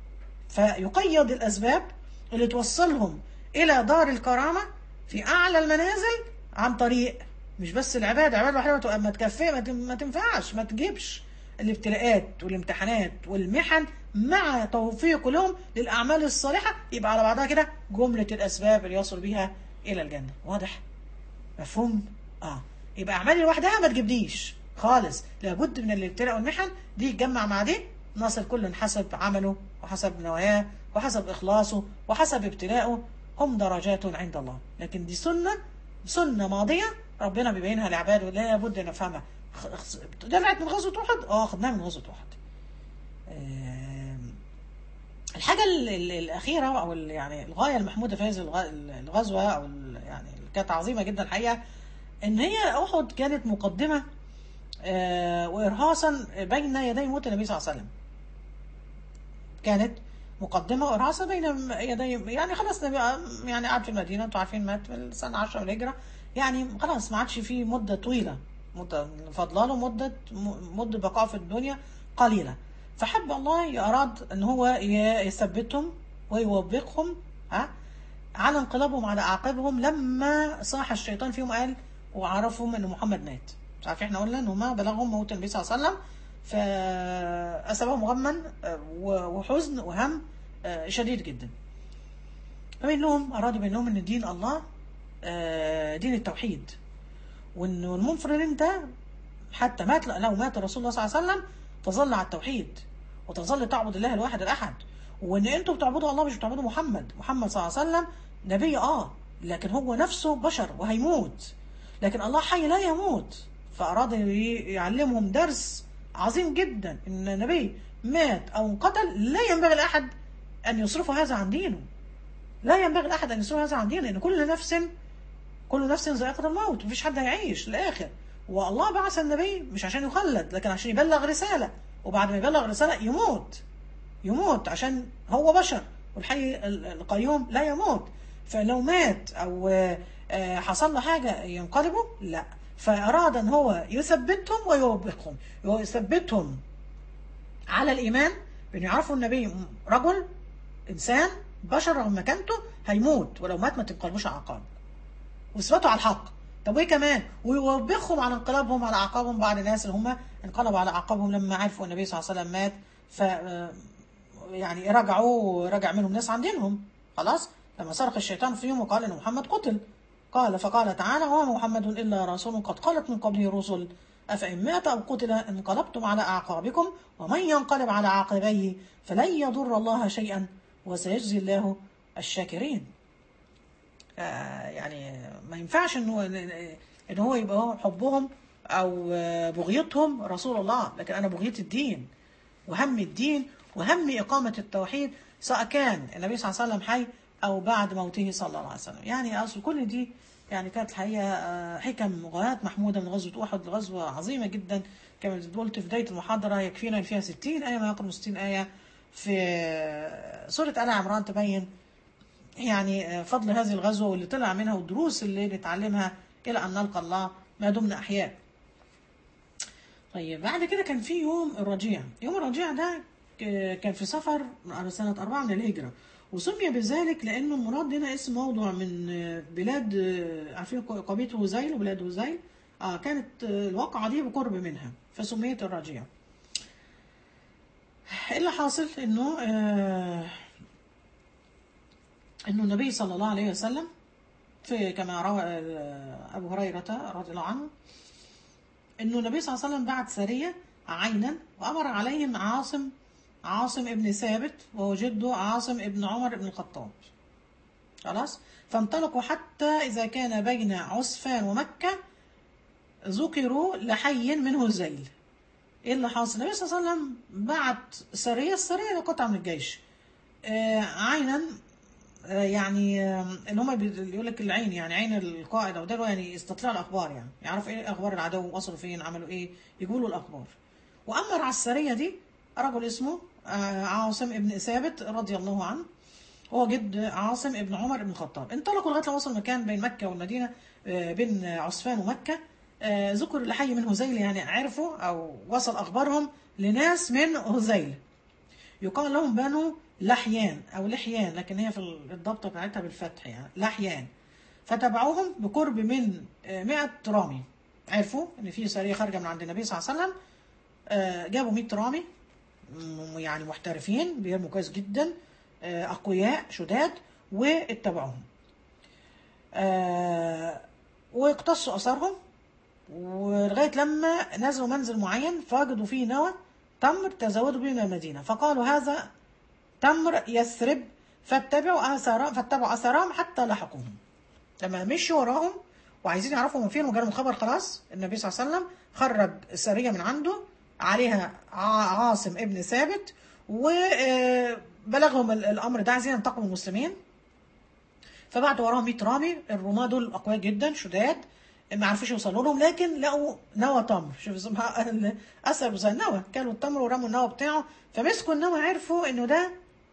[SPEAKER 1] فيقيد الاسباب اللي توصلهم الى دار الكرامه في اعلى المنازل عن طريق مش بس العباده العباده الوحيده ما تكفي ما تم- ما تنفعش ما تجيبش الابتلاءات والامتحانات والمحن مع توفيق لهم للاعمال الصالحه يبقى على بعضها كده جمله الاسباب اللي يصل بها الى الجنه واضح مفهوم اه يبقى اعمالي لوحدها ما تجيبنيش خالص لابد من الابتلاء والمحن دي يتجمع مع دي نصل كل حسب عمله وحسب نواياه وحسب اخلاصه وحسب ابتلاءه هم درجات عند الله لكن دي سنه سنه ماضيه ربنا بيبينها لعباده لا بد ان نفهمها خ- خ- طلعت من غزوه احد اه خدناها من غزوه احد آم، الحاجه ال- ال- الاخيره او ال- يعني الغايه المحموده في هذه الغ- الغزوه او ال- يعني اللي كانت عظيمه جدا الحقيقه ان هي احد كانت مقدمه آه، وارهاصا بين يدي موت النبي صلى الله عليه وسلم كانت مقدمه وارهاصا بين يدي يعني خلاص النبي يعني قعد في المدينه انتوا عارفين مات في السنه 10 من الهجره يعني خلاص ما عادش في مده طويله مده فاضله له مده مده بقاء في الدنيا قليله فحب الله اراد ان هو ي- يثبتهم ويوبخهم ها على انقلابهم على اعقابهم لما صاح الشيطان فيهم قال وعرفهم ان محمد مات مش عارف احنا قلنا ان هم بلغهم موت النبي صلى الله عليه وسلم فاصابهم غما آه، وحزن وهم آه، شديد جدا فبين لهم اراد يبين لهم ان دين الله آه، دين التوحيد وان المنفرد ده حتى مات لو مات الرسول الله صلى الله عليه وسلم تظل على التوحيد وتظل تعبد الله الواحد الاحد وان انتوا بتعبدوا الله مش بتعبدوا محمد محمد صلى الله عليه وسلم نبي اه لكن هو نفسه بشر وهيموت لكن الله حي لا يموت فاراد ي- يعلمهم درس عظيم جدا ان النبي مات او انقتل لا ينبغي لاحد ان يصرف هذا عن دينه لا ينبغي لاحد ان يصرف هذا عن دينه لان كل نفس كل نفس ذائقة الموت مفيش حد هيعيش للآخر والله بعث النبي مش عشان يخلد لكن عشان يبلغ رسالة وبعد ما يبلغ رسالة يموت يموت عشان هو بشر والحي ال- القيوم لا يموت فلو مات أو آه، آه، حصل له حاجة ينقلبوا لا فأراد أن هو يثبتهم ويوبخهم يثبتهم على الإيمان بأن يعرفوا النبي رجل إنسان بشر رغم مكانته هيموت ولو مات ما تنقلبوش عقاب واثبتوا على الحق طب وايه كمان ويوبخهم على انقلابهم على اعقابهم بعد الناس اللي هم انقلبوا على اعقابهم لما عرفوا النبي صلى الله عليه وسلم مات ف يعني رجعوا رجع منهم ناس عن دينهم خلاص لما صرخ الشيطان فيهم وقال ان محمد قتل قال فقال تعالى وما محمد الا رسول قد خلت من قبله رسل افان مات او قتل انقلبتم على اعقابكم ومن ينقلب على عقبيه فلن يضر الله شيئا وسيجزي الله الشاكرين آه، يعني ما ينفعش انه ان هو يبقى هو حبهم او آه، بغيتهم رسول الله لكن انا بغيت الدين وهم الدين وهم اقامه التوحيد سواء كان النبي صلى الله عليه وسلم حي او بعد موته صلى الله عليه وسلم يعني اصل كل دي يعني كانت الحقيقه آه، حكم غايات محموده من غزوه احد غزوه عظيمه جدا كما قلت في بدايه المحاضره يكفينا إن فيها 60 ايه ما يقرب 60 ايه في سوره ال عمران تبين يعني فضل هذه الغزوة واللي طلع منها والدروس اللي نتعلمها إلى أن نلقى الله ما دمنا أحياء طيب بعد كده كان في يوم الرجيع يوم الرجيع ده ك- كان في سفر على سنة أربعة من الهجرة وسمي بذلك لأنه المراد هنا اسم موضوع من بلاد عارفين قبيلة هزيل وبلاد هزيل آه كانت الواقعة دي بقرب منها فسميت الرجيع إيه اللي حاصل إنه آه انه النبي صلى الله عليه وسلم في كما روى آه، ابو هريره رضي الله عنه انه النبي صلى الله عليه وسلم بعت سريه عينا وامر عليهم عاصم عاصم ابن ثابت وهو جده عاصم ابن عمر بن الخطاب خلاص فانطلقوا حتى اذا كان بين عسفان ومكه ذكروا لحي منه الزيل ايه اللي حاصل النبي صلى الله عليه وسلم بعت سريه السريه ده قطعه من الجيش آه عينا آه، يعني آه، اللي هم يقول لك العين يعني عين القائد او ده يعني استطلاع الاخبار يعني يعرف ايه اخبار العدو وصلوا فين عملوا ايه يقولوا الاخبار وامر على السريه دي رجل اسمه آه، عاصم ابن ثابت رضي الله عنه هو جد عاصم ابن عمر بن الخطاب انطلقوا لغايه لما وصل مكان بين مكه والمدينه آه، بين عسفان ومكه آه، ذكر لحي من هذيل يعني عرفوا او وصل اخبارهم لناس من هذيل يقال لهم بنو لحيان او لحيان لكن هي في الضبطه بتاعتها بالفتح يعني لحيان فتبعوهم بقرب من آه، 100 رامي عرفوا ان في سريه خارجه من عند النبي صلى الله عليه وسلم آه، جابوا 100 رامي م- يعني محترفين بيرموا كويس جدا آه، اقوياء شداد واتبعوهم آه، واقتصوا اثارهم ولغايه لما نزلوا منزل معين فوجدوا فيه نوى تمر تزودوا به من المدينه فقالوا هذا تمر يثرب فاتبعوا اثارهم فاتبعوا اثارهم حتى لحقوهم لما مشوا وراهم وعايزين يعرفوا من فين وجالهم خبر خلاص النبي صلى الله عليه وسلم خرج سريه من عنده عليها ع- عاصم ابن ثابت وبلغهم الامر ده عايزين ينتقموا من المسلمين فبعتوا وراهم 100 رامي الرماة دول اقوياء جدا شداد ما عرفوش يوصلوا لهم لكن لقوا نوى تمر شوف اسمها ال- اثر زي النوى كانوا التمر ورموا النوى بتاعه فمسكوا النوى عرفوا انه ده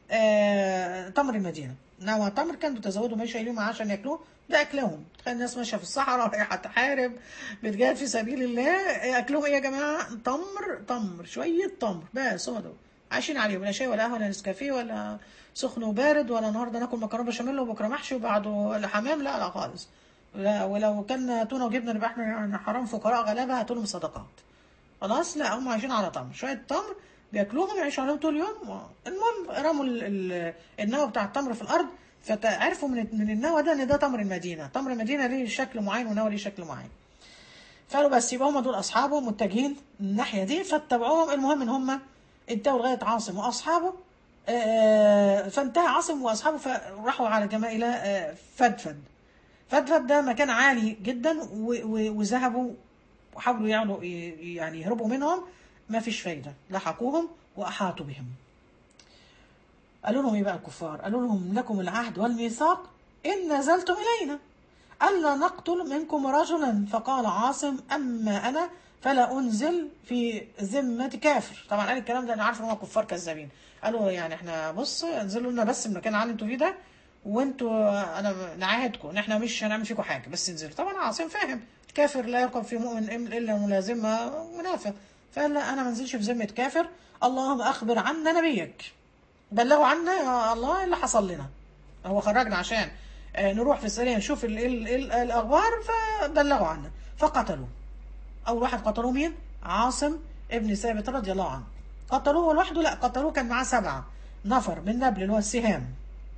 [SPEAKER 1] آه تمر المدينه نوى تمر كانوا بيتزودوا ماشي شايلين معاه عشان ياكلوه ده اكلهم تخيل الناس ماشيه في الصحراء رايحه تحارب بتجاهد في سبيل الله اكلهم ايه يا جماعه تمر تمر شويه تمر بس هو دول عايشين عليهم لا شاي ولا قهوه ولا نسكافيه ولا سخن وبارد ولا النهارده ناكل مكرونه بشاميل وبكره محشي وبعده الحمام لا لا خالص لا ولو كان تونه وجبنه نبقى احنا يعني حرام فقراء غلابه هاتوا لهم صدقات خلاص لا هم عايشين على تمر شويه تمر بياكلوهم يعيشوا عليهم طول اليوم المهم رموا ال- ال- النوى بتاع التمر في الارض فعرفوا من من النوى ده ان ده تمر المدينه تمر المدينه ليه شكل معين ونوى ليه شكل معين فقالوا بس يبقى هم دول اصحابه متجهين الناحيه دي فاتبعوهم المهم ان هم انتهوا لغايه عاصم واصحابه آه، فانتهى عاصم واصحابه فراحوا على جماعه الى آه، فدفد فدفد ده مكان عالي جدا و- و- وذهبوا وحاولوا يعملوا يعني يهربوا منهم ما فيش فايده لحقوهم واحاطوا بهم قالوا لهم ايه بقى الكفار قالوا لهم لكم العهد والميثاق ان نزلتم الينا الا نقتل منكم رجلا فقال عاصم اما انا فلا انزل في ذمه كافر طبعا قال الكلام ده انا عارف ان هم كفار كذابين قالوا يعني احنا بص انزلوا لنا بس من المكان العالي انتوا فيه ده وانتوا انا نعاهدكم ان احنا مش هنعمل فيكم حاجه بس انزلوا طبعا عاصم فاهم الكافر لا يرقب في مؤمن الا ملازمه منافق فقال لا انا ما انزلش في ذمه كافر اللهم اخبر عنا نبيك بلغوا عنا يا الله اللي حصل لنا هو خرجنا عشان آه، نروح في السريع نشوف ال ال ال الاخبار فبلغوا عنا فقتلوه اول واحد قتلوه مين عاصم ابن ثابت رضي الله عنه قتلوه هو لوحده لا قتلوه كان معاه سبعه نفر من نبل اللي هو السهام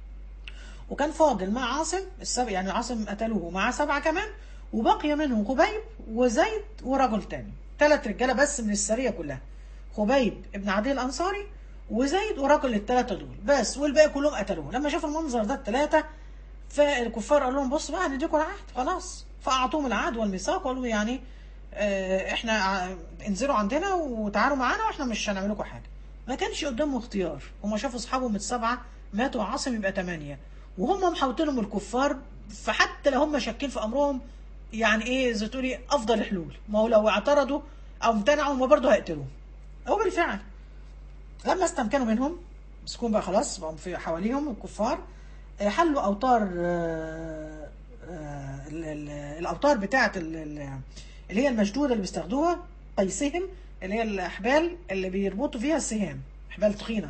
[SPEAKER 1] وكان فاضل مع عاصم السبع يعني عاصم قتلوه معاه سبعه كمان وبقي منهم خبيب وزيد ورجل تاني ثلاث رجاله بس من السريه كلها خبيب ابن عدي الانصاري وزيد ورجل الثلاثه دول بس والباقي كلهم قتلوه لما شافوا المنظر ده الثلاثه فالكفار قالوا لهم بص بقى نديكم العهد خلاص فاعطوهم العهد والميثاق وقالوا له يعني آه، احنا ع- انزلوا عندنا وتعالوا معانا واحنا مش هنعمل لكم حاجه ما كانش قدامهم اختيار هم شافوا اصحابهم السبعه ماتوا عاصم يبقى ثمانيه وهم محاوطينهم الكفار فحتى لو هم شاكين في امرهم يعني ايه زي تقولي افضل الحلول ما هو لو اعترضوا او امتنعوا هم برضه هيقتلوهم او بالفعل لما استمكنوا منهم مسكون بقى خلاص بقوا في حواليهم الكفار آه، حلوا اوتار آه، آه، ال- ال- الاوتار بتاعه ال- ال- اللي هي المشدوده اللي بيستخدموها قيسهم اللي هي الاحبال اللي بيربطوا فيها السهام احبال تخينه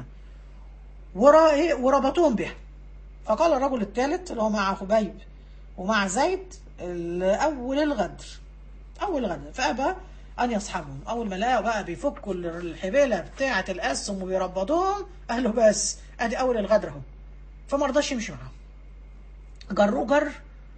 [SPEAKER 1] ورا ايه وربطوهم بها فقال الرجل الثالث اللي هو مع خبيب ومع زيد ال- اول الغدر اول الغدر فابى ان يصحبهم اول ما لقوا بقى بيفكوا الحبيله بتاعه الاسهم وبيربطوهم قالوا بس ادي اول الغدر اهو فما رضاش يمشي معاهم جروه جر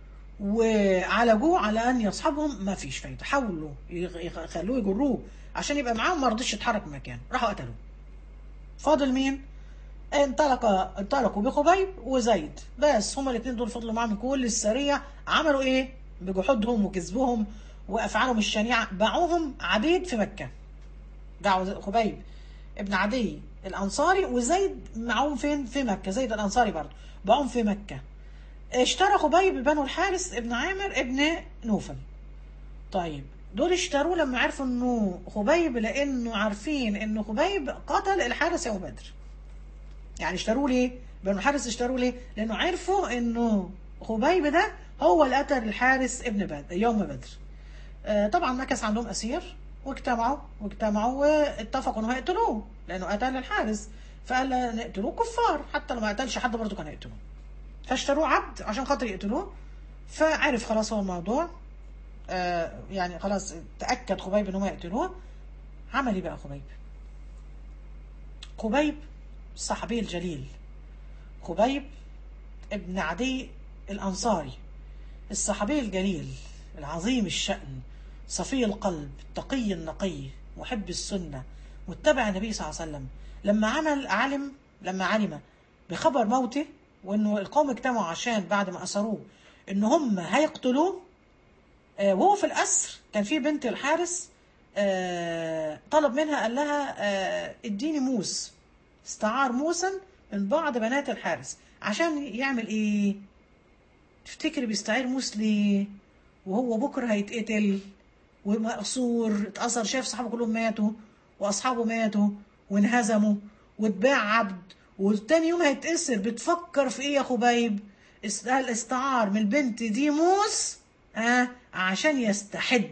[SPEAKER 1] وعالجوه على ان يصحبهم ما فيش فايده حاولوا يغ- يغ- يخلوه يجروه عشان يبقى معاهم ما رضيش يتحرك من مكانه راحوا قتلوه فاضل مين انطلق انطلقوا بخبيب وزيد بس هما الاثنين دول فضلوا معاهم كل السريه عملوا ايه بجحودهم وكذبهم وافعالهم الشنيعه باعوهم عبيد في مكه باعوا خبيب ابن عدي الانصاري وزيد معاهم فين في مكه زيد الانصاري برضه معاهم في مكه اشترى خبيب بنو الحارث ابن عامر ابن نوفل طيب دول اشتروه لما عرفوا انه خبيب لانه عارفين انه خبيب قتل الحارث يوم بدر يعني اشتروه ليه بنو الحارث اشتروه ليه لانه عرفوا انه خبيب ده هو اللي قتل الحارث ابن بدر يوم بدر آه، طبعا مكث عندهم اسير واجتمعوا واجتمعوا واتفقوا انه هيقتلوه لانه قتل الحارث فقال لا نقتلوه كفار حتى لو ما قتلش حد برضه كان هيقتلوه فاشتروه عبد عشان خاطر يقتلوه فعرف خلاص هو الموضوع آه يعني خلاص تاكد خبيب ان هم يقتلوه عمل ايه بقى خبيب خبيب الصحابي الجليل خبيب ابن عدي الانصاري الصحابي الجليل العظيم الشأن صفي القلب التقي النقي محب السنة متبع النبي صلى الله عليه وسلم لما عمل علم لما علم بخبر موته وانه القوم اجتمعوا عشان بعد ما اسروه ان هم هيقتلوه آه، وهو في الاسر كان في بنت الحارس آه، طلب منها قال لها آه، اديني موس استعار موسى من بعض بنات الحارس عشان يعمل ايه تفتكري بيستعير موس ليه وهو بكره هيتقتل ومقصور اتأثر شاف صحابه كلهم ماتوا واصحابه ماتوا وانهزموا واتباع عبد وتاني يوم هيتأسر بتفكر في ايه يا خبيب است- الاستعار من البنت دي موس آه عشان يستحد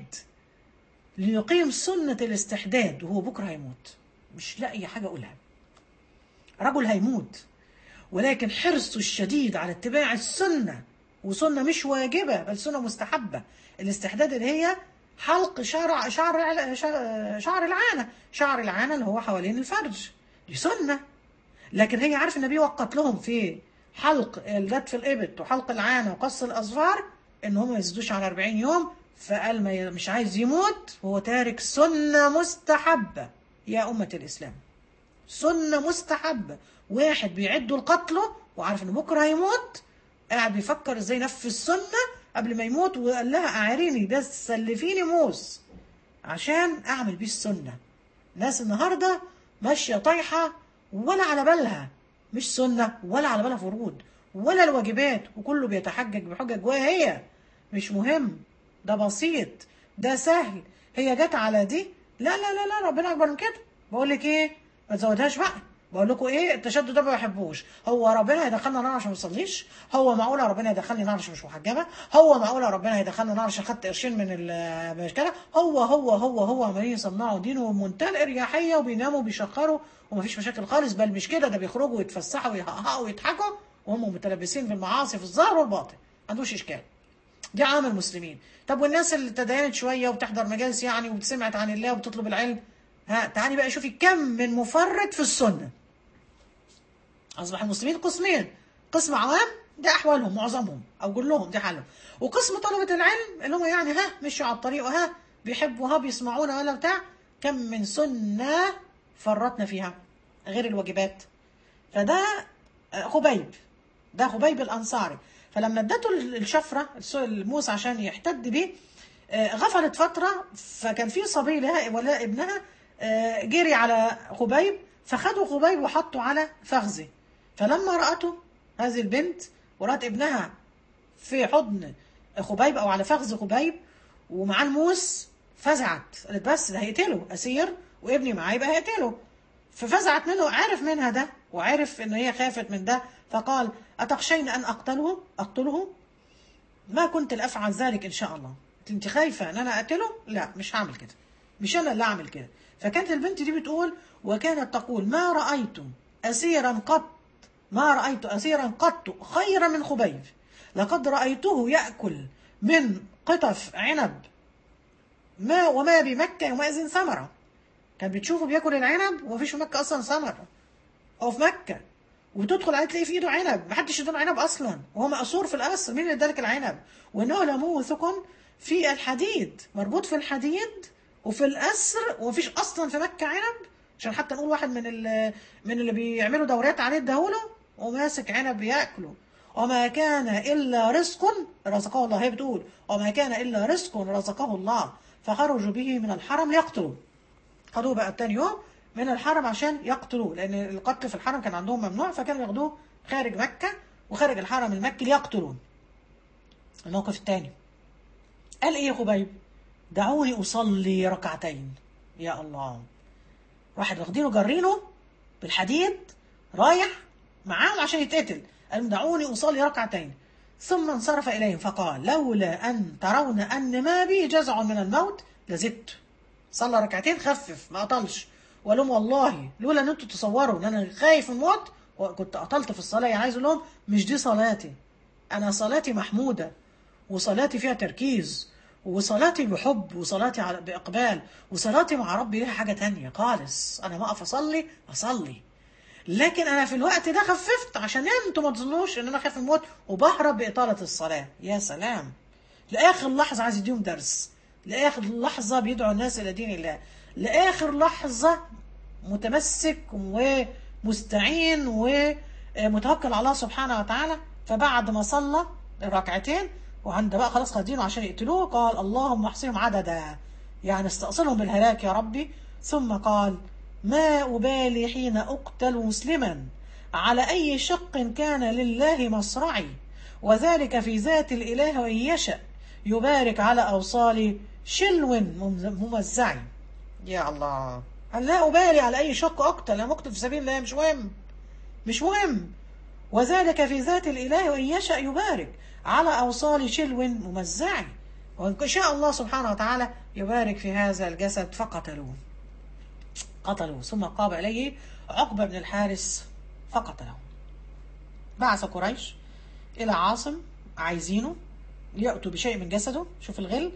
[SPEAKER 1] ليقيم سنة الاستحداد وهو بكرة هيموت مش لاقي حاجة أقولها رجل هيموت ولكن حرصه الشديد على اتباع السنة وسنة مش واجبة بل سنة مستحبة الاستحداد اللي هي حلق شعر شعر شعر- شعر العانة شعر العانة اللي هو حوالين الفرج دي سنة لكن هي عارف النبي وقت لهم في حلق الجد في الإبط وحلق العانة وقص الأظفار إن هم ما يزيدوش على 40 يوم فقال ما ي- مش عايز يموت وهو تارك سنة مستحبة يا أمة الإسلام سنة مستحبة واحد بيعدوا لقتله وعارف إن بكرة هيموت قاعد بيفكر إزاي ينفذ السنة قبل ما يموت وقال لها أعيريني ده سلفيني موس عشان أعمل بيه السنة ناس النهاردة ماشية طايحة ولا على بالها مش سنة ولا على بالها فروض ولا الواجبات وكله بيتحجج بحجج وهي مش مهم ده بسيط ده سهل هي جت على دي لا لا لا لا ربنا اكبر من كده بقول لك ايه ما تزودهاش بقى بقول لكم ايه التشدد ده ما بحبوش هو ربنا هيدخلنا نار عشان ما نصليش هو معقوله ربنا يدخلني نار عشان مش محجبه هو معقوله ربنا هيدخلنا نار عشان خدت قرشين من المشكله هو هو هو هو عمالين يصنعوا دينه بمنتهى الاريحيه وبيناموا وبيشخروا ومفيش مشاكل خالص بل مش كده ده بيخرجوا ويتفسحوا ويهقهقوا ويضحكوا وهم متلبسين بالمعاصي في الظاهر والباطن ما عندوش اشكال دي عام المسلمين طب والناس اللي تدينت شويه وبتحضر مجالس يعني وبتسمعت عن الله وبتطلب العلم ها تعالي بقى شوفي كم من مفرط في السنه اصبح المسلمين قسمين قسم عوام ده احوالهم معظمهم او كلهم دي حالهم وقسم طلبه العلم اللي هم يعني ها مشوا على الطريق وها بيحبوا ها بيسمعونا ولا بتاع كم من سنه فرطنا فيها غير الواجبات فده آه، خبيب ده خبيب الانصاري فلما ادته الشفره الموس عشان يحتد بيه آه، غفلت فتره فكان في صبي لها ولا ابنها آه، جري على خبيب فخدوا خبيب وحطوا على فخذه فلما رأته هذه البنت ورأت ابنها في حضن خبيب او على فخذ خبيب ومعاه الموس فزعت قالت بس ده هيقتله اسير وابني معاه يبقى هيقتله ففزعت منه عرف منها ده وعرف ان هي خافت من ده فقال اتخشين ان اقتله اقتله ما كنت لافعل ذلك ان شاء الله انت خايفه ان انا اقتله لا مش هعمل كده مش انا اللي اعمل كده فكانت البنت دي بتقول وكانت تقول ما رايت اسيرا قط ما رايت اسيرا قط خيرا من خبيب لقد رايته ياكل من قطف عنب ما وما بمكه يومئذ ثمره كان بتشوفه بياكل العنب ومفيش في مكه اصلا ثمره او في مكه وتدخل عليه تلاقي في ايده عنب محدش يدون عنب اصلا وهو مقصور في الاسر مين اللي ادالك العنب وانه لموثق في الحديد مربوط في الحديد وفي الاسر ومفيش اصلا في مكه عنب عشان حتى نقول واحد من ال- من اللي بيعملوا دورات عليه اداهوله وماسك عنب بياكله وما كان الا رزق رزقه الله هي بتقول وما كان الا رزق رزقه الله فخرجوا به من الحرم ليقتلوا خدوه بقى تاني يوم من الحرم عشان يقتلوه لان القتل في الحرم كان عندهم ممنوع فكانوا ياخدوه خارج مكه وخارج الحرم المكي ليقتلوه الموقف الثاني قال ايه يا خبيب دعوني اصلي ركعتين يا الله واحد واخدينه جرينه بالحديد رايح معاهم عشان يتقتل قال دعوني اصلي ركعتين ثم انصرف اليهم فقال لولا ان ترون ان ما بي جزع من الموت لزدت صلى ركعتين خفف ما قتلش وقال لهم والله لولا ان انتوا تصوروا ان انا خايف من الموت كنت قتلت في الصلاه يعني عايز اقول لهم مش دي صلاتي انا صلاتي محموده وصلاتي فيها تركيز وصلاتي بحب وصلاتي على بإقبال وصلاتي مع ربي ليها حاجة تانية خالص أنا ما أقف أصلي أصلي لكن أنا في الوقت ده خففت عشان أنتوا ما تظنوش إن أنا خايف الموت وبهرب بإطالة الصلاة يا سلام لآخر لحظة عايز يديهم درس لآخر لحظة بيدعو الناس إلى دين الله لآخر لحظة متمسك ومستعين ومتوكل على الله سبحانه وتعالى فبعد ما صلى الركعتين وعند بقى خلاص خادينه عشان يقتلوه قال اللهم احصهم عددا يعني استأصلهم بالهلاك يا ربي ثم قال ما أبالي حين أقتل مسلما على أي شق كان لله مصرعي وذلك في ذات الإله وإن يشأ يبارك على أوصال شلو ممزعي يا الله قال لا أبالي على أي شق أقتل أنا مقتل في سبيل الله مش مهم مش مهم وذلك في ذات الإله وإن يشأ يبارك على أوصال شلو ممزع وإن شاء الله سبحانه وتعالى يبارك في هذا الجسد فقتلوه قتلوه ثم قام إليه عقبة بن الحارس فقتله بعث قريش إلى عاصم عايزينه يأتوا بشيء من جسده شوف الغل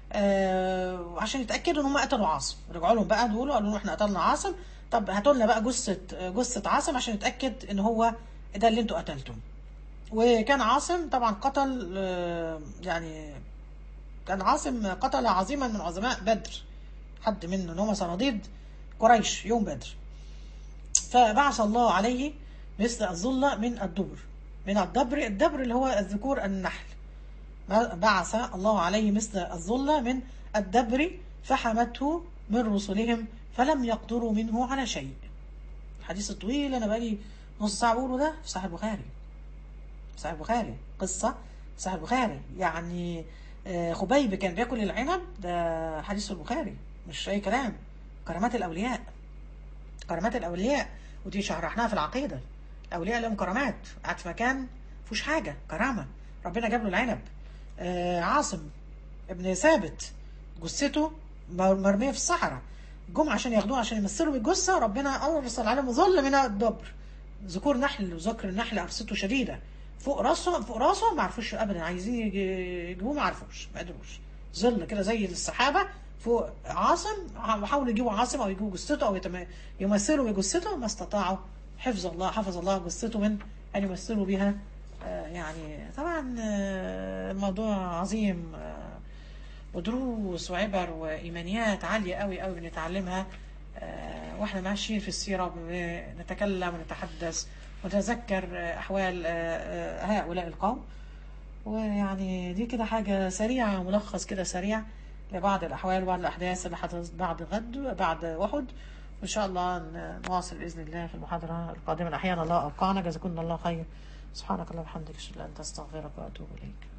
[SPEAKER 1] آه عشان يتأكدوا إن هم قتلوا عاصم رجعوا لهم بقى دول قالوا احنا قتلنا عاصم طب هاتوا لنا بقى جثة جثة عاصم عشان نتأكد إن هو ده اللي انتوا قتلتم وكان عاصم طبعا قتل يعني كان عاصم قتل عظيما من عظماء بدر حد من ان هم صناديد قريش يوم بدر فبعث الله عليه مثل الظلة من الدبر من الدبر الدبر اللي هو الذكور النحل بعث الله عليه مثل الظلة من الدبر فحمته من رسلهم فلم يقدروا منه على شيء الحديث الطويل انا بقالي نص ساعة بقوله ده في صحيح البخاري صحيح البخاري قصة صحيح البخاري يعني خبيب كان بياكل العنب ده حديث البخاري مش أي كلام كرامات الأولياء كرامات الأولياء ودي شرحناها في العقيدة الأولياء لهم كرامات قاعد في مكان فيهوش حاجة كرامة ربنا جاب له العنب عاصم ابن ثابت جثته مرمية في الصحراء جم عشان ياخدوه عشان يمثلوا بالجثة ربنا أول صلى عليهم ظل من الدبر ذكور نحل وذكر النحل قرصته شديده فوق راسه فوق راسه ما عرفوش ابدا عايزين يجيبوه ما عرفوش ما قدروش ظل كده زي السحابه فوق عاصم حاولوا يجيبوا عاصم او يجيبوا جثته او يمثلوا بجثته ما استطاعوا حفظ الله حفظ الله جثته من ان يمثلوا بها يعني طبعا الموضوع عظيم ودروس وعبر وايمانيات عاليه قوي قوي بنتعلمها واحنا ماشيين في السيره نتكلم ونتحدث ونتذكر احوال هؤلاء القوم ويعني دي كده حاجه سريعه ملخص كده سريع لبعض الاحوال وبعض الاحداث اللي حدثت بعد غد بعد احد وان شاء الله نواصل باذن الله في المحاضره القادمه احيانا الله اوقعنا جزاكم الله خير سبحانك اللهم وبحمدك اشهد ان لا اله الا انت استغفرك واتوب اليك